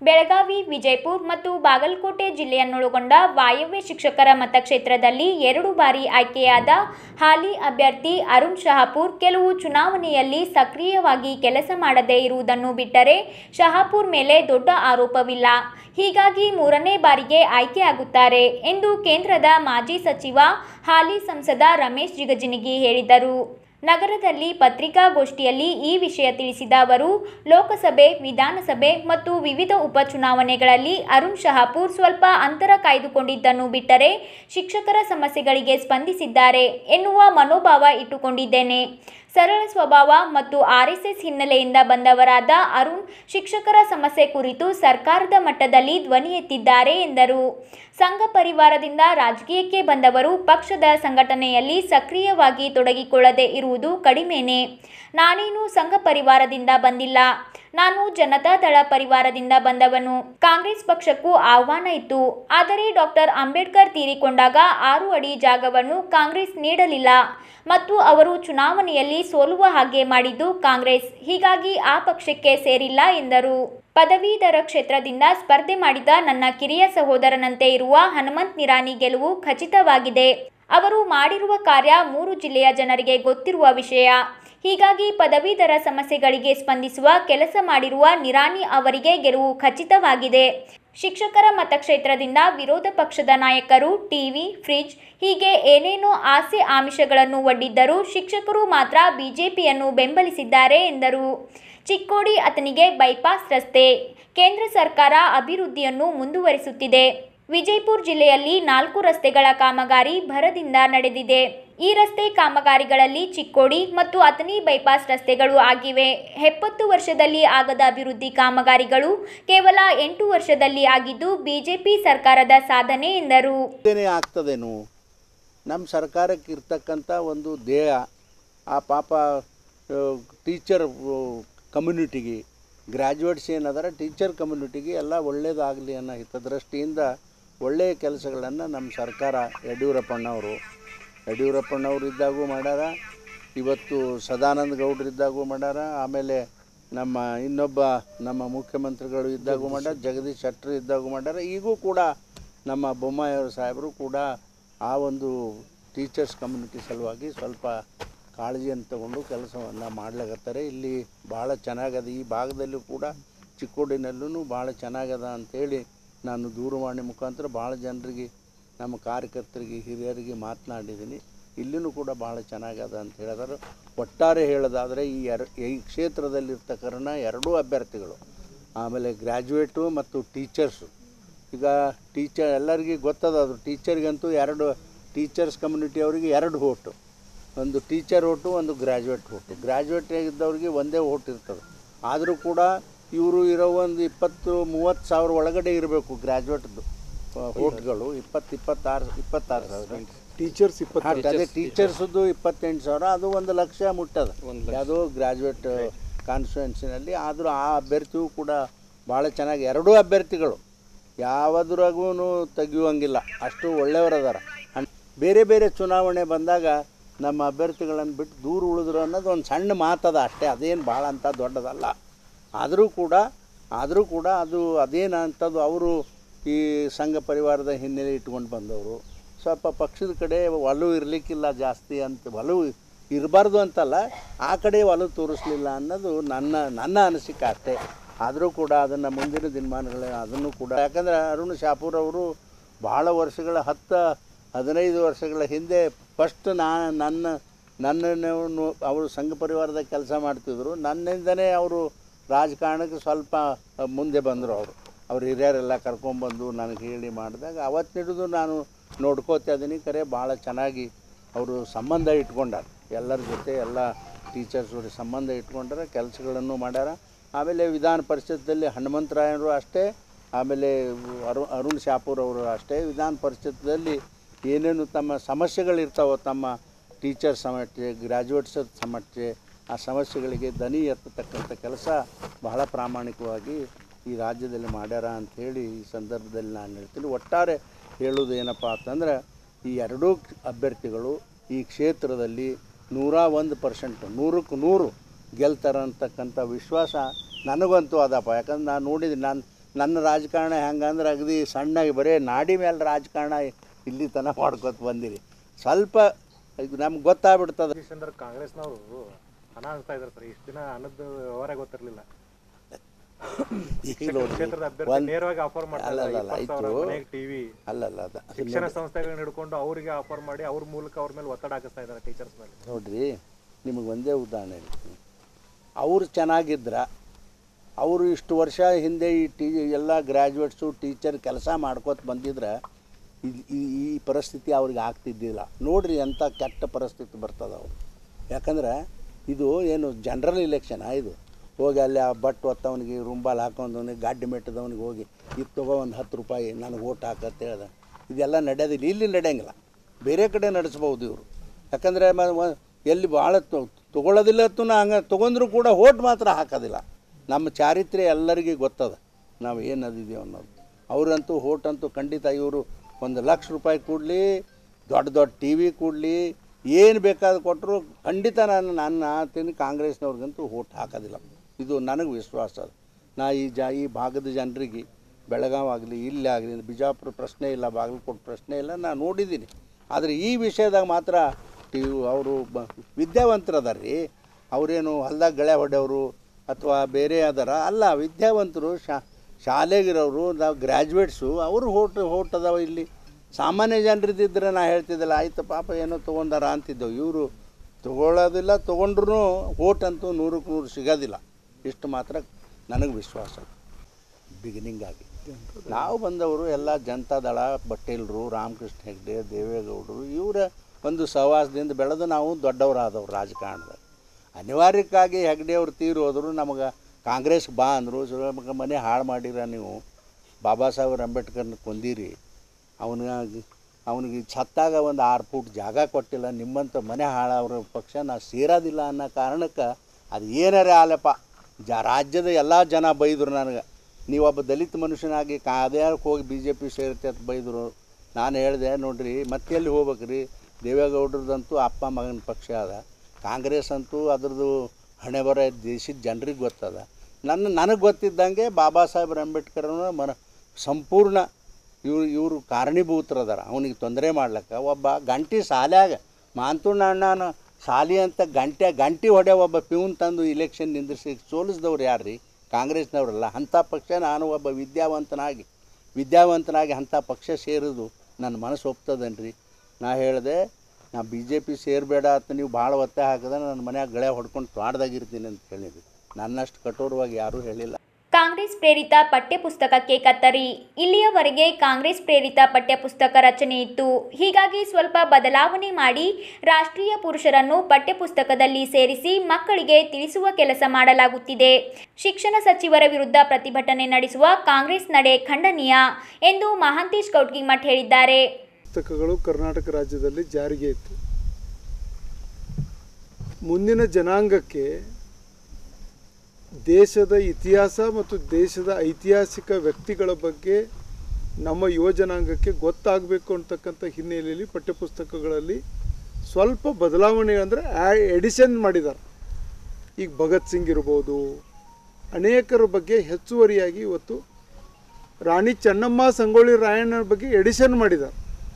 ಬೆಳಗಾವಿ ವಿಜಯಪುರ ಮತ್ತು ಬಾಗಲಕೋಟೆ ಜಿಲ್ಲೆಯನ್ನೊಳಗೊಂಡ ವಾಯವ್ಯ ಶಿಕ್ಷಕರ ಮತಕ್ಷೇತ್ರದಲ್ಲಿ ಎರಡು ಬಾರಿ ಆಯ್ಕೆಯಾದ ಹಾಲಿ ಅಭ್ಯರ್ಥಿ ಅರುಣ್ ಶಹಾಪುರ್ ಕೆಲವು ಚುನಾವಣೆಯಲ್ಲಿ ಸಕ್ರಿಯವಾಗಿ ಕೆಲಸ ಮಾಡದೇ ಇರುವುದನ್ನು ಬಿಟ್ಟರೆ ಶಹಾಪುರ್ ಮೇಲೆ ದೊಡ್ಡ ಆರೋಪವಿಲ್ಲ ಹೀಗಾಗಿ ಮೂರನೇ ಬಾರಿಗೆ ಆಯ್ಕೆಯಾಗುತ್ತಾರೆ ಎಂದು ಕೇಂದ್ರದ ಮಾಜಿ ಸಚಿವ ಹಾಲಿ ಸಂಸದ ರಮೇಶ್ ಜಿಗಜಿಣಗಿ ಹೇಳಿದರು ನಗರದಲ್ಲಿ ಪತ್ರಿಕಾಗೋಷ್ಠಿಯಲ್ಲಿ ಈ ವಿಷಯ ತಿಳಿಸಿದ ಅವರು ಲೋಕಸಭೆ ವಿಧಾನಸಭೆ ಮತ್ತು ವಿವಿಧ ಉಪಚುನಾವಣೆಗಳಲ್ಲಿ ಅರುಣ್ ಶಹಾಪುರ್ ಸ್ವಲ್ಪ ಅಂತರ ಕಾಯ್ದುಕೊಂಡಿದ್ದನ್ನು ಬಿಟ್ಟರೆ ಶಿಕ್ಷಕರ ಸಮಸ್ಯೆಗಳಿಗೆ ಸ್ಪಂದಿಸಿದ್ದಾರೆ ಎನ್ನುವ ಮನೋಭಾವ ಇಟ್ಟುಕೊಂಡಿದ್ದೇನೆ ಸರಳ ಸ್ವಭಾವ ಮತ್ತು ಆರ್ಎಸ್ಎಸ್ ಹಿನ್ನೆಲೆಯಿಂದ ಬಂದವರಾದ ಅರುಣ್ ಶಿಕ್ಷಕರ ಸಮಸ್ಯೆ ಕುರಿತು ಸರ್ಕಾರದ ಮಟ್ಟದಲ್ಲಿ ಧ್ವನಿ ಎತ್ತಿದ್ದಾರೆ ಎಂದರು ಸಂಘ ಪರಿವಾರದಿಂದ ರಾಜಕೀಯಕ್ಕೆ ಬಂದವರು ಪಕ್ಷದ ಸಂಘಟನೆಯಲ್ಲಿ ಸಕ್ರಿಯವಾಗಿ ತೊಡಗಿಕೊಳ್ಳದೆ ಇರುವುದು ಕಡಿಮೆನೆ ನಾನೇನು ಸಂಘ ಪರಿವಾರದಿಂದ ಬಂದಿಲ್ಲ ನಾನು ಜನತಾದಳ ಪರಿವಾರದಿಂದ ಬಂದವನು ಕಾಂಗ್ರೆಸ್ ಪಕ್ಷಕ್ಕೂ ಆಹ್ವಾನ ಇತ್ತು ಆದರೆ ಡಾಕ್ಟರ್ ಅಂಬೇಡ್ಕರ್ ತೀರಿಕೊಂಡಾಗ ಆರು ಅಡಿ ಜಾಗವನ್ನು ಕಾಂಗ್ರೆಸ್ ನೀಡಲಿಲ್ಲ ಮತ್ತು ಅವರು ಚುನಾವಣೆಯಲ್ಲಿ ಸೋಲುವ ಹಾಗೆ ಮಾಡಿದ್ದು ಕಾಂಗ್ರೆಸ್ ಹೀಗಾಗಿ ಆ ಪಕ್ಷಕ್ಕೆ ಸೇರಿಲ್ಲ ಎಂದರು ಪದವೀಧರ ಕ್ಷೇತ್ರದಿಂದ ಸ್ಪರ್ಧೆ ಮಾಡಿದ ನನ್ನ ಕಿರಿಯ ಸಹೋದರನಂತೆ ಇರುವ ಹನುಮಂತ್ ನಿರಾಣಿ ಗೆಲುವು ಖಚಿತವಾಗಿದೆ ಅವರು ಮಾಡಿರುವ ಕಾರ್ಯ ಮೂರು ಜಿಲ್ಲೆಯ ಜನರಿಗೆ ಗೊತ್ತಿರುವ ವಿಷಯ ಹೀಗಾಗಿ ಪದವೀಧರ ಸಮಸ್ಯೆಗಳಿಗೆ ಸ್ಪಂದಿಸುವ ಕೆಲಸ ಮಾಡಿರುವ ನಿರಾಣಿ ಅವರಿಗೆ ಗೆಲುವು ಖಚಿತವಾಗಿದೆ ಶಿಕ್ಷಕರ ಮತಕ್ಷೇತ್ರದಿಂದ ವಿರೋಧ ಪಕ್ಷದ ನಾಯಕರು ಟಿವಿ ಫ್ರಿಡ್ಜ್ ಹೀಗೆ ಏನೇನೋ ಆಸೆ ಆಮಿಷಗಳನ್ನು ಒಡ್ಡಿದ್ದರೂ ಶಿಕ್ಷಕರು ಮಾತ್ರ ಬಿಜೆಪಿಯನ್ನು ಬೆಂಬಲಿಸಿದ್ದಾರೆ ಎಂದರು ಚಿಕ್ಕೋಡಿ ಅತನಿಗೆ ಬೈಪಾಸ್ ರಸ್ತೆ ಕೇಂದ್ರ ಸರ್ಕಾರ ಅಭಿವೃದ್ಧಿಯನ್ನು ಮುಂದುವರಿಸುತ್ತಿದೆ ವಿಜಯಪುರ ಜಿಲ್ಲೆಯಲ್ಲಿ ನಾಲ್ಕು ರಸ್ತೆಗಳ ಕಾಮಗಾರಿ ಭರದಿಂದ ನಡೆದಿದೆ ಈ ರಸ್ತೆ ಕಾಮಗಾರಿಗಳಲ್ಲಿ ಚಿಕ್ಕೋಡಿ ಮತ್ತು ಅತನಿ ಬೈಪಾಸ್ ರಸ್ತೆಗಳು ಆಗಿವೆ ಎಪ್ಪತ್ತು ವರ್ಷದಲ್ಲಿ ಆಗದ ಅಭಿವೃದ್ಧಿ ಕಾಮಗಾರಿಗಳು ಕೇವಲ ಎಂಟು ವರ್ಷದಲ್ಲಿ ಆಗಿದ್ದು ಬಿಜೆಪಿ ಸರ್ಕಾರದ ಸಾಧನೆ ಎಂದರು ಏನೇ ಆಗ್ತದೇನು ನಮ್ಮ ಸರ್ಕಾರಕ್ಕೆ ಇರ್ತಕ್ಕಂಥ ಒಂದು ಧ್ಯೇಯ ಆ ಪಾಪ ಟೀಚರ್ ಕಮ್ಯುನಿಟಿಗೆ ಗ್ರ್ಯಾಜುಯೇಟ್ಸ್ ಏನದಾರ ಟೀಚರ್ ಕಮ್ಯುನಿಟಿಗೆ ಎಲ್ಲ ಒಳ್ಳೇದಾಗಲಿ ಅನ್ನೋ ಹಿತದೃಷ್ಟಿಯಿಂದ ಒಳ್ಳೆಯ ಕೆಲಸಗಳನ್ನು ನಮ್ಮ ಸರ್ಕಾರ ಯಡಿಯೂರಪ್ಪಣ್ಣವರು ಯಡಿಯೂರಪ್ಪಣ್ಣವ್ರು ಇದ್ದಾಗೂ ಮಾಡ್ಯಾರ ಇವತ್ತು ಸದಾನಂದ ಗೌಡ್ರು ಇದ್ದಾಗೂ ಮಾಡ್ಯಾರ ಆಮೇಲೆ ನಮ್ಮ ಇನ್ನೊಬ್ಬ ನಮ್ಮ ಮುಖ್ಯಮಂತ್ರಿಗಳು ಇದ್ದಾಗೂ ಮಾಡ್ಯಾರ ಜಗದೀಶ್ ಶೆಟ್ಟರ್ ಇದ್ದಾಗೂ ಮಾಡ್ಯಾರ ಈಗೂ ಕೂಡ ನಮ್ಮ ಬೊಮ್ಮಾಯಿಯವರು ಸಾಹೇಬರು ಕೂಡ ಆ ಒಂದು ಟೀಚರ್ಸ್ ಕಮ್ಯುನಿಟಿ ಸಲುವಾಗಿ ಸ್ವಲ್ಪ ಕಾಳಜಿಯನ್ನು ತಗೊಂಡು ಕೆಲಸವನ್ನು ಮಾಡ್ಲಾಗತ್ತಾರೆ ಇಲ್ಲಿ ಭಾಳ ಚೆನ್ನಾಗದ ಈ ಭಾಗದಲ್ಲೂ ಕೂಡ ಚಿಕ್ಕೋಡಿನಲ್ಲೂ ಭಾಳ ಚೆನ್ನಾಗದ ಅಂಥೇಳಿ ನಾನು ದೂರವಾಣಿ ಮುಖಾಂತರ ಭಾಳ ಜನರಿಗೆ ನಮ್ಮ ಕಾರ್ಯಕರ್ತರಿಗೆ ಹಿರಿಯರಿಗೆ ಮಾತನಾಡಿದ್ದೀನಿ ಇಲ್ಲಿನೂ ಕೂಡ ಭಾಳ ಚೆನ್ನಾಗದ ಅಂತ ಹೇಳಿದಾರೆ ಒಟ್ಟಾರೆ ಹೇಳೋದಾದರೆ ಈ ಎರ ಈ ಕ್ಷೇತ್ರದಲ್ಲಿರ್ತಕ್ಕರಣ ಎರಡೂ ಅಭ್ಯರ್ಥಿಗಳು ಆಮೇಲೆ ಗ್ರ್ಯಾಜುಯೇಟು ಮತ್ತು ಟೀಚರ್ಸು ಈಗ ಟೀಚರ್ ಎಲ್ಲರಿಗೂ ಗೊತ್ತದ ಅದು ಟೀಚರ್ಗಂತೂ ಎರಡು ಟೀಚರ್ಸ್ ಕಮ್ಯುನಿಟಿ ಅವರಿಗೆ ಎರಡು ಓಟು ಒಂದು ಟೀಚರ್ ಓಟು ಒಂದು ಗ್ರ್ಯಾಜುಯೇಟ್ ಓಟು ಗ್ರ್ಯಾಜುಯೇಟ್ ಇದ್ದವ್ರಿಗೆ ಒಂದೇ ಓಟ್ ಇರ್ತದೆ ಆದರೂ ಕೂಡ ಇವರು ಇರೋ ಒಂದು ಇಪ್ಪತ್ತು ಮೂವತ್ತು ಸಾವಿರ ಒಳಗಡೆ ಇರಬೇಕು ಗ್ರ್ಯಾಜುಯೇಟ್ದು ಓಟ್ಗಳು ಇಪ್ಪತ್ತು ಇಪ್ಪತ್ತಾರು ಇಪ್ಪತ್ತಾರು ಸಾವಿರ ಟೀಚರ್ಸ್ ಇಪ್ಪತ್ತು ಹಾಂ ಅದೇ ಟೀಚರ್ಸದ್ದು ಇಪ್ಪತ್ತೆಂಟು ಸಾವಿರ ಅದು ಒಂದು ಲಕ್ಷ ಮುಟ್ಟದ ಯಾವುದೋ ಗ್ರ್ಯಾಜುಯೇಟ್ ಕಾನ್ಸ್ಟಿಟ್ಯೂನ್ಸಿನಲ್ಲಿ ಆದರೂ ಆ ಅಭ್ಯರ್ಥಿಯೂ ಕೂಡ ಭಾಳ ಚೆನ್ನಾಗಿ ಎರಡೂ ಅಭ್ಯರ್ಥಿಗಳು ಯಾವುದ್ರಾಗೂ ತೆಗಿಯುವಂಗಿಲ್ಲ ಅಷ್ಟು ಒಳ್ಳೆಯವರದಾರ ಅನ್- ಬೇರೆ ಬೇರೆ ಚುನಾವಣೆ ಬಂದಾಗ ನಮ್ಮ ಅಭ್ಯರ್ಥಿಗಳನ್ನು ಬಿಟ್ಟು ದೂರ ಉಳಿದ್ರು ಅನ್ನೋದು ಒಂದು ಸಣ್ಣ ಮಾತದ ಅಷ್ಟೇ ಅದೇನು ಭಾಳ ಅಂತ ದೊಡ್ಡದಲ್ಲ ಆದರೂ ಕೂಡ ಆದರೂ ಕೂಡ ಅದು ಅದೇನು ಅಂಥದ್ದು ಅವರು ಈ ಸಂಘ ಪರಿವಾರದ ಹಿನ್ನೆಲೆ ಇಟ್ಕೊಂಡು ಬಂದವರು ಸ್ವಲ್ಪ ಪಕ್ಷದ ಕಡೆ ಒಲವು ಇರಲಿಕ್ಕಿಲ್ಲ ಜಾಸ್ತಿ ಅಂತ ಒಲವು ಇರಬಾರ್ದು ಅಂತಲ್ಲ ಆ ಕಡೆ ಒಲವು ತೋರಿಸ್ಲಿಲ್ಲ ಅನ್ನೋದು ನನ್ನ ನನ್ನ ಅನಿಸಿಕೆ ಅಷ್ಟೇ ಆದರೂ ಕೂಡ ಅದನ್ನು ಮುಂದಿನ ದಿನಮಾನಗಳ ಅದನ್ನು ಕೂಡ ಯಾಕಂದರೆ ಅರುಣ್ ಶಾಪೂರ್ ಅವರು ಭಾಳ ವರ್ಷಗಳ ಹತ್ತು ಹದಿನೈದು ವರ್ಷಗಳ ಹಿಂದೆ ಫಸ್ಟ್ ನಾ ನನ್ನ ನನ್ನನ್ನು ಅವರು ಸಂಘ ಪರಿವಾರದ ಕೆಲಸ ಮಾಡ್ತಿದ್ರು ನನ್ನಿಂದನೇ ಅವರು ರಾಜಕಾರಣಕ್ಕೆ ಸ್ವಲ್ಪ ಮುಂದೆ ಬಂದರು ಅವರು ಅವ್ರ ಹಿರಿಯರೆಲ್ಲ ಕರ್ಕೊಂಬಂದು ನನಗೆ ಹೇಳಿ ಮಾಡಿದಾಗ ಅವತ್ತು ಹಿಡಿದು ನಾನು ನೋಡ್ಕೋತಾ ಇದ್ದೀನಿ ಕರೆ ಭಾಳ ಚೆನ್ನಾಗಿ ಅವರು ಸಂಬಂಧ ಇಟ್ಕೊಂಡಾರ ಎಲ್ಲರ ಜೊತೆ ಎಲ್ಲ ಟೀಚರ್ಸ್ ಜೊತೆ ಸಂಬಂಧ ಇಟ್ಕೊಂಡಾರ ಕೆಲಸಗಳನ್ನು ಮಾಡ್ಯಾರ ಆಮೇಲೆ ವಿಧಾನ ಪರಿಷತ್ತಲ್ಲಿ ಹನುಮಂತರಾಯರು ಅಷ್ಟೇ ಆಮೇಲೆ ಅರು ಅರುಣ್ ಶಾಪೂರ್ ಅವರು ಅಷ್ಟೇ ವಿಧಾನ ಪರಿಷತ್ತಲ್ಲಿ ಏನೇನು ತಮ್ಮ ಸಮಸ್ಯೆಗಳಿರ್ತಾವೋ ತಮ್ಮ ಟೀಚರ್ ಸಮಸ್ಯೆ ಗ್ರ್ಯಾಜುಯೇಟ್ಸ್ ಸಮಸ್ಯೆ ಆ ಸಮಸ್ಯೆಗಳಿಗೆ ದನಿ ಎತ್ತತಕ್ಕಂಥ ಕೆಲಸ ಬಹಳ ಪ್ರಾಮಾಣಿಕವಾಗಿ ಈ ರಾಜ್ಯದಲ್ಲಿ ಮಾಡ್ಯಾರ ಅಂಥೇಳಿ ಈ ಸಂದರ್ಭದಲ್ಲಿ ನಾನು ಹೇಳ್ತೀನಿ ಒಟ್ಟಾರೆ ಹೇಳೋದು ಏನಪ್ಪ ಅಂತಂದ್ರೆ ಈ ಎರಡೂ ಅಭ್ಯರ್ಥಿಗಳು ಈ ಕ್ಷೇತ್ರದಲ್ಲಿ ನೂರ ಒಂದು ಪರ್ಸೆಂಟ್ ನೂರಕ್ಕೆ ನೂರು ಗೆಲ್ತಾರೆ ಅಂತಕ್ಕಂಥ ವಿಶ್ವಾಸ ನನಗಂತೂ ಅದಪ್ಪ ಯಾಕಂದ್ರೆ ನಾನು ನೋಡಿದ್ದೀನಿ ನಾನು ನನ್ನ ರಾಜಕಾರಣ ಹೆಂಗಂದ್ರೆ ಅಗದಿ ಸಣ್ಣಗೆ ಬರೀ ನಾಡಿ ಮೇಲೆ ರಾಜಕಾರಣ ಇಲ್ಲಿ ತನಕ ಮಾಡ್ಕೊತ ಬಂದಿರಿ ಸ್ವಲ್ಪ ಇದು ನಮ್ಗೆ ಗೊತ್ತಾಗ್ಬಿಡ್ತದೆ ಅಂದ್ರೆ ಕಾಂಗ್ರೆಸ್ನವರು ಹಣ ಹಂಚ್ತಾ ಇದ್ದಾರೆ ಸರ್ ಇಷ್ಟು ದಿನ ಹಣದ ವ್ಯವಹಾರ ಗೊತ್ತಿರಲಿಲ್ಲ ಈಗ ನೋಡ್ರಿ ಕ್ಷೇತ್ರದ ಅಭ್ಯರ್ಥಿ ಒಂದ್- ನೇರವಾಗಿ ಆಫರ್ ಅಲ್ಲ, ಮಾಡ್ತಾರೆ ಅಲ್ಲ, ಅಲ್ಲ, ಇಪ್ಪತ್ತು ಸಾವಿರ ಆಯ್ತು. ಮನೆಗೆ ಟಿವಿ ಅಲ್ಲಲ್ಲ ಅದ ಶಿಕ್ಷಣ ಸಂಸ್ಥೆಗಳನ್ನ ಹಿಡ್ಕೊಂಡು ಅವರಿಗೆ ಆಫರ್ ಮಾಡಿ ಅವ್ರ ಮೂಲಕ ಅವ್ರ ಮೇಲೆ ಒತ್ತಡ ಹಾಕಿಸ್ತಾ ಇದ್ದಾರೆ ಟೀಚರ್ಸ್ ಮೇಲೆ ನೋಡ್ರಿ ನಿಮಗೆ ಒಂದೇ ಉದಾಹರಣೆ ಹೇಳ್ತೀನಿ ಅವ್ರು ಚೆನ್ನಾಗಿದ್ರ ಅವರು ಇಷ್ಟು ವರ್ಷ ಹಿಂದೆ ಈ ಟಿ ಎಲ್ಲ ಗ್ರ್ಯಾಜುಯೇಟ್ಸು ಟೀಚರ್ ಕೆಲಸ ಮಾಡ್ಕೋತ ಬಂದಿದ್ರೆ ಈ- ಈ ಈ ಪರಿಸ್ಥಿತಿ ಅವ್ರಿಗೆ ಆಗ್ತಿದ್ದಿಲ್ಲ ನೋಡ್ರಿ ಎಂಥ ಕೆಟ್ಟ ಪರಿಸ್ಥಿತಿ ಬರ್ತದೆ ಅವ್ರು ಯಾಕಂದ್ರೆ ಇದು ಏನು ಜನರಲ್ ಇಲೆಕ್ಷನಾ ಇದು ಹೋಗಿ ಅಲ್ಲಿ ಆ ಬಟ್ ಒತ್ತವನಿಗೆ ರುಂಬಾಲ್ ಹಾಕೊಂಡವನಿಗೆ ಗಾಡಿ ಮೆಟ್ಟದವನಿಗೆ ಹೋಗಿ ಇದು ತಗೋ ಒಂದು ಹತ್ತು ರೂಪಾಯಿ ನನಗೆ ಓಟ್ ಹಾಕಂತ ಹೇಳ್ದೆ ಇದೆಲ್ಲ ನಡೆಯೋದಿಲ್ಲ ಇಲ್ಲಿ ನಡೆಯಂಗಿಲ್ಲ ಬೇರೆ ಕಡೆ ನಡೆಸ್ಬೋದು ಇವರು ಯಾಕಂದರೆ ಎಲ್ಲಿ ಭಾಳ ತೊಗೊಳ್ಳೋದಿಲ್ಲ ನಾ ಹಂಗೆ ತೊಗೊಂಡ್ರು ಕೂಡ ಓಟ್ ಮಾತ್ರ ಹಾಕೋದಿಲ್ಲ ನಮ್ಮ ಚಾರಿತ್ರ್ಯ ಎಲ್ಲರಿಗೂ ಗೊತ್ತದ ನಾವು ಏನು ಅದಿದ್ದೀವಿ ಅನ್ನೋದು ಅವರಂತೂ ಓಟ್ ಅಂತೂ ಖಂಡಿತ ಇವರು ಒಂದು ಲಕ್ಷ ರೂಪಾಯಿ ಕೊಡಲಿ ದೊಡ್ಡ ದೊಡ್ಡ ಟಿ ವಿ ಕೊಡಲಿ ಏನು ಬೇಕಾದ ಕೊಟ್ಟರು ಖಂಡಿತ ನಾನು ನಾನು ಆತೀನಿ ಕಾಂಗ್ರೆಸ್ನವ್ರಿಗಂತೂ ಓಟ್ ಹಾಕೋದಿಲ್ಲ ಇದು ನನಗೆ ವಿಶ್ವಾಸ ಅದು ನಾ ಈ ಜ ಈ ಭಾಗದ ಜನರಿಗೆ ಬೆಳಗಾವಿ ಆಗಲಿ ಇಲ್ಲಿ ಆಗಲಿ ಬಿಜಾಪುರ ಪ್ರಶ್ನೆ ಇಲ್ಲ ಬಾಗಲಕೋಟೆ ಪ್ರಶ್ನೆ ಇಲ್ಲ ನಾನು ನೋಡಿದ್ದೀನಿ ಆದರೆ ಈ ವಿಷಯದಾಗ ಮಾತ್ರ ಇವು ಅವರು ಬ ವಿದ್ಯಾವಂತರು ಅದಾರ ರೀ ಅವರೇನು ಹೊಲ್ದಾಗ ಗಳೆ ಹೊಡೆಯವರು ಅಥವಾ ಬೇರೆ ಅದಾರ ಅಲ್ಲ ವಿದ್ಯಾವಂತರು ಶಾ ಶಾಲೆಗಿರೋರು ನಾವು ಗ್ರ್ಯಾಜುಯೇಟ್ಸು ಅವರು ಹೋಟ್ ಹೋಟ್ ಅದಾವ ಇಲ್ಲಿ ಸಾಮಾನ್ಯ ಜನರಿದ್ದಿದ್ರೆ ನಾ ಹೇಳ್ತಿದ್ದಿಲ್ಲ ಆಯ್ತು ಪಾಪ ಏನೋ ತೊಗೊಂಡಾರ ಅಂತಿದ್ದೆವು ಇವರು ತೊಗೊಳ್ಳೋದಿಲ್ಲ ತೊಗೊಂಡ್ರು ಓಟ್ ಅಂತೂ ನೂರಕ್ಕೆ ನೂರು ಸಿಗೋದಿಲ್ಲ ಇಷ್ಟು ಮಾತ್ರ ನನಗೆ ವಿಶ್ವಾಸ ಬಿಗಿನಿಂಗ್ ಆಗಿ ನಾವು ಬಂದವರು ಎಲ್ಲ ಜನತಾದಳ ಪಟೇಲ್ರು ರಾಮಕೃಷ್ಣ ಹೆಗ್ಡೆ ದೇವೇಗೌಡರು ಇವರ ಒಂದು ಸಹವಾಸದಿಂದ ಬೆಳೆದು ನಾವು ದೊಡ್ಡವರಾದವ್ರು ರಾಜಕಾರಣದಾಗ ಅನಿವಾರ್ಯಕ್ಕಾಗಿ ಹೆಗ್ಡೆ ಅವ್ರು ತೀರು ಹೋದರು ನಮಗೆ ಕಾಂಗ್ರೆಸ್ ಬಾ ಅಂದರು ನಮಗೆ ಮನೆ ಹಾಳು ಮಾಡಿರ ನೀವು ಬಾಬಾ ಸಾಹೇಬ್ ಅಂಬೇಡ್ಕರ್ನ ಕೊಂದಿರಿ ಅವನಿಗಾಗಿ ಅವನಿಗೆ ಸತ್ತಾಗ ಒಂದು ಆರು ಫೂಟ್ ಜಾಗ ಕೊಟ್ಟಿಲ್ಲ ನಿಮ್ಮಂಥ ಮನೆ ಹಾಳವ್ರ ಪಕ್ಷ ನಾ ಸೇರೋದಿಲ್ಲ ಅನ್ನೋ ಕಾರಣಕ್ಕೆ ಅದು ಏನಾರೇ ಆಲಪ್ಪ ಜ ರಾಜ್ಯದ ಎಲ್ಲ ಜನ ಬೈದರು ನನಗೆ ನೀವೊಬ್ಬ ದಲಿತ ಮನುಷ್ಯನಾಗಿ ಕಾ ಅದ್ಯಾಕೆ ಹೋಗಿ ಬಿ ಜೆ ಪಿ ಸೇರುತ್ತೆ ಅಂತ ಬೈದರು ನಾನು ಹೇಳಿದೆ ನೋಡ್ರಿ ಮತ್ತೆ ಎಲ್ಲಿ ಹೋಗ್ಬೇಕು ರೀ ದೇವೇಗೌಡ್ರದಂತೂ ಅಪ್ಪ ಮಗನ ಪಕ್ಷ ಅದ ಕಾಂಗ್ರೆಸ್ ಅಂತೂ ಅದ್ರದ್ದು ಹಣೆ ಬರ ದೇಶದ ಜನರಿಗೆ ಗೊತ್ತದ ನನ್ನ ನನಗೆ ಗೊತ್ತಿದ್ದಂಗೆ ಬಾಬಾ ಸಾಹೇಬ್ ಅಂಬೇಡ್ಕರ್ನ ಮನ ಸಂಪೂರ್ಣ ಇವ್ರು ಇವರು ಕಾರಣೀಭೂತರದಾರ ಅವನಿಗೆ ತೊಂದರೆ ಮಾಡ್ಲಿಕ್ಕೆ ಒಬ್ಬ ಗಂಟಿ ಸಾಲ್ಯಾಗ ಮಾಂತುಣ್ಣ ಅಣ್ಣನ ಸಾಲಿ ಅಂತ ಗಂಟೆ ಗಂಟಿ ಹೊಡೆ ಒಬ್ಬ ಪಿವ್ನ್ ತಂದು ಇಲೆಕ್ಷನ್ ನಿಂದಿರಿಸಿ ಸೋಲಿಸಿದವ್ರು ಯಾರು ರೀ ಕಾಂಗ್ರೆಸ್ನವರಲ್ಲ ಅಂಥ ಪಕ್ಷ ನಾನು ಒಬ್ಬ ವಿದ್ಯಾವಂತನಾಗಿ ವಿದ್ಯಾವಂತನಾಗಿ ಅಂಥ ಪಕ್ಷ ಸೇರೋದು ನನ್ನ ಮನಸ್ಸು ಒಪ್ತದನ್ರಿ ನಾ ಹೇಳಿದೆ ನಾ ಬಿ ಜೆ ಪಿ ಸೇರಬೇಡ ಅಂತ ನೀವು ಭಾಳ ಒತ್ತಾಯ ಹಾಕಿದ್ರೆ ನನ್ನ ಮನ್ಯಾಗ ಗಳೆ ಹೊಡ್ಕೊಂಡು ತ್ವಾಡ್ದಾಗಿರ್ತೀನಿ ಅಂತ ಹೇಳಿದ್ವಿ ನನ್ನಷ್ಟು ಕಠೋರವಾಗಿ ಯಾರೂ ಹೇಳಿಲ್ಲ ಕಾಂಗ್ರೆಸ್ ಪ್ರೇರಿತ ಪಠ್ಯಪುಸ್ತಕಕ್ಕೆ ಕತ್ತರಿ ಇಲ್ಲಿಯವರೆಗೆ ಕಾಂಗ್ರೆಸ್ ಪ್ರೇರಿತ ಪಠ್ಯಪುಸ್ತಕ ರಚನೆ ಇತ್ತು ಹೀಗಾಗಿ ಸ್ವಲ್ಪ ಬದಲಾವಣೆ ಮಾಡಿ ರಾಷ್ಟ್ರೀಯ ಪುರುಷರನ್ನು ಪಠ್ಯಪುಸ್ತಕದಲ್ಲಿ ಸೇರಿಸಿ ಮಕ್ಕಳಿಗೆ ತಿಳಿಸುವ ಕೆಲಸ ಮಾಡಲಾಗುತ್ತಿದೆ ಶಿಕ್ಷಣ ಸಚಿವರ ವಿರುದ್ಧ ಪ್ರತಿಭಟನೆ ನಡೆಸುವ ಕಾಂಗ್ರೆಸ್ ನಡೆ ಖಂಡನೀಯ ಎಂದು ಮಹಾಂತೇಶ್ ಕೌಟ್ಗಿಮಠ್ ಹೇಳಿದ್ದಾರೆ ಪುಸ್ತಕಗಳು ಕರ್ನಾಟಕ ರಾಜ್ಯದಲ್ಲಿ ಜಾರಿಗೆ ಇತ್ತು ಮುಂದಿನ ಜನಾಂಗಕ್ಕೆ ದೇಶದ ಇತಿಹಾಸ ಮತ್ತು ದೇಶದ ಐತಿಹಾಸಿಕ ವ್ಯಕ್ತಿಗಳ ಬಗ್ಗೆ ನಮ್ಮ ಯುವ ಜನಾಂಗಕ್ಕೆ ಗೊತ್ತಾಗಬೇಕು ಅಂತಕ್ಕಂಥ ಹಿನ್ನೆಲೆಯಲ್ಲಿ ಪಠ್ಯಪುಸ್ತಕಗಳಲ್ಲಿ ಸ್ವಲ್ಪ ಬದಲಾವಣೆ ಅಂದರೆ ಎಡಿಷನ್ ಮಾಡಿದ್ದಾರೆ ಈಗ ಭಗತ್ ಸಿಂಗ್ ಇರ್ಬೋದು ಅನೇಕರ ಬಗ್ಗೆ ಹೆಚ್ಚುವರಿಯಾಗಿ ಇವತ್ತು ರಾಣಿ ಚೆನ್ನಮ್ಮ ಸಂಗೊಳ್ಳಿ ರಾಯಣ್ಣನ ಬಗ್ಗೆ ಎಡಿಷನ್ ಮಾಡಿದ್ದಾರೆ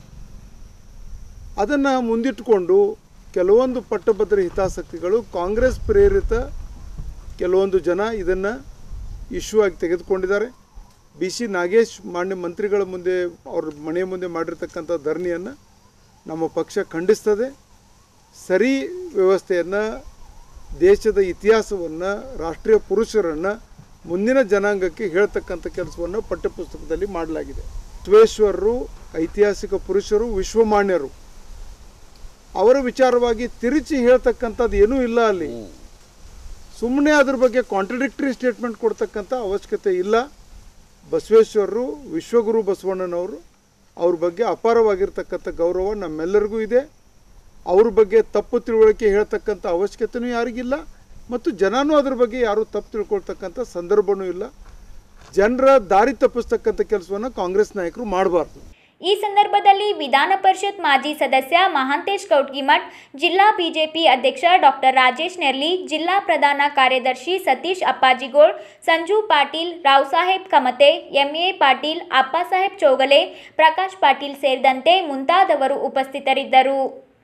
ಅದನ್ನು ಮುಂದಿಟ್ಟುಕೊಂಡು ಕೆಲವೊಂದು ಪಟ್ಟಭದ್ರ ಹಿತಾಸಕ್ತಿಗಳು ಕಾಂಗ್ರೆಸ್ ಪ್ರೇರಿತ ಕೆಲವೊಂದು ಜನ ಇದನ್ನು ಇಶ್ಯೂ ಆಗಿ ತೆಗೆದುಕೊಂಡಿದ್ದಾರೆ ಬಿ ಸಿ ನಾಗೇಶ್ ಮಾನ್ಯ ಮಂತ್ರಿಗಳ ಮುಂದೆ ಅವ್ರ ಮನೆ ಮುಂದೆ ಮಾಡಿರ್ತಕ್ಕಂಥ ಧರಣಿಯನ್ನು ನಮ್ಮ ಪಕ್ಷ ಖಂಡಿಸ್ತದೆ ಸರಿ ವ್ಯವಸ್ಥೆಯನ್ನು ದೇಶದ ಇತಿಹಾಸವನ್ನು ರಾಷ್ಟ್ರೀಯ ಪುರುಷರನ್ನು ಮುಂದಿನ ಜನಾಂಗಕ್ಕೆ ಹೇಳ್ತಕ್ಕಂಥ ಕೆಲಸವನ್ನು ಪಠ್ಯಪುಸ್ತಕದಲ್ಲಿ ಮಾಡಲಾಗಿದೆ ಬಸವೇಶ್ವರರು ಐತಿಹಾಸಿಕ ಪುರುಷರು ವಿಶ್ವಮಾನ್ಯರು ಅವರ ವಿಚಾರವಾಗಿ ತಿರುಚಿ ಹೇಳ್ತಕ್ಕಂಥದ್ದು ಏನೂ ಇಲ್ಲ ಅಲ್ಲಿ ಸುಮ್ಮನೆ ಅದ್ರ ಬಗ್ಗೆ ಕಾಂಟ್ರಡಿಕ್ಟರಿ ಸ್ಟೇಟ್ಮೆಂಟ್ ಕೊಡ್ತಕ್ಕಂಥ ಅವಶ್ಯಕತೆ ಇಲ್ಲ ಬಸವೇಶ್ವರರು ವಿಶ್ವಗುರು ಬಸವಣ್ಣನವರು ಅವ್ರ ಬಗ್ಗೆ ಅಪಾರವಾಗಿರ್ತಕ್ಕಂಥ ಗೌರವ ನಮ್ಮೆಲ್ಲರಿಗೂ ಇದೆ ಅವ್ರ ಬಗ್ಗೆ ತಪ್ಪು ತಿಳುವಳಿಕೆ ಹೇಳ್ತಕ್ಕಂಥ ಅವಶ್ಯಕತೆಯೂ ಯಾರಿಗಿಲ್ಲ ಮತ್ತು ಜನನೂ ಅದ್ರ ಬಗ್ಗೆ ಯಾರೂ ತಪ್ಪು ತಿಳ್ಕೊಳ್ತಕ್ಕಂಥ ಸಂದರ್ಭವೂ ಇಲ್ಲ ಜನರ ದಾರಿ ತಪ್ಪಿಸ್ತಕ್ಕಂಥ ಕೆಲಸವನ್ನು ಕಾಂಗ್ರೆಸ್ ನಾಯಕರು ಮಾಡಬಾರ್ದು ಈ ಸಂದರ್ಭದಲ್ಲಿ ವಿಧಾನ ಪರಿಷತ್ ಮಾಜಿ ಸದಸ್ಯ ಮಹಾಂತೇಶ್ ಕೌಟ್ಗಿಮಠ್ ಜಿಲ್ಲಾ ಬಿಜೆಪಿ ಅಧ್ಯಕ್ಷ ಡಾಕ್ಟರ್ ರಾಜೇಶ್ ನೆರ್ಲಿ ಜಿಲ್ಲಾ ಪ್ರಧಾನ ಕಾರ್ಯದರ್ಶಿ ಸತೀಶ್ ಅಪ್ಪಾಜಿಗೋಳ್ ಸಂಜು ಪಾಟೀಲ್ ರಾವ್ ಸಾಹೇಬ್ ಕಮತೆ ಎಂಎ ಪಾಟೀಲ್ ಅಪ್ಪಾಸಾಹೇಬ್ ಚೌಗಲೆ ಪ್ರಕಾಶ್ ಪಾಟೀಲ್ ಸೇರಿದಂತೆ ಮುಂತಾದವರು ಉಪಸ್ಥಿತರಿದ್ದರು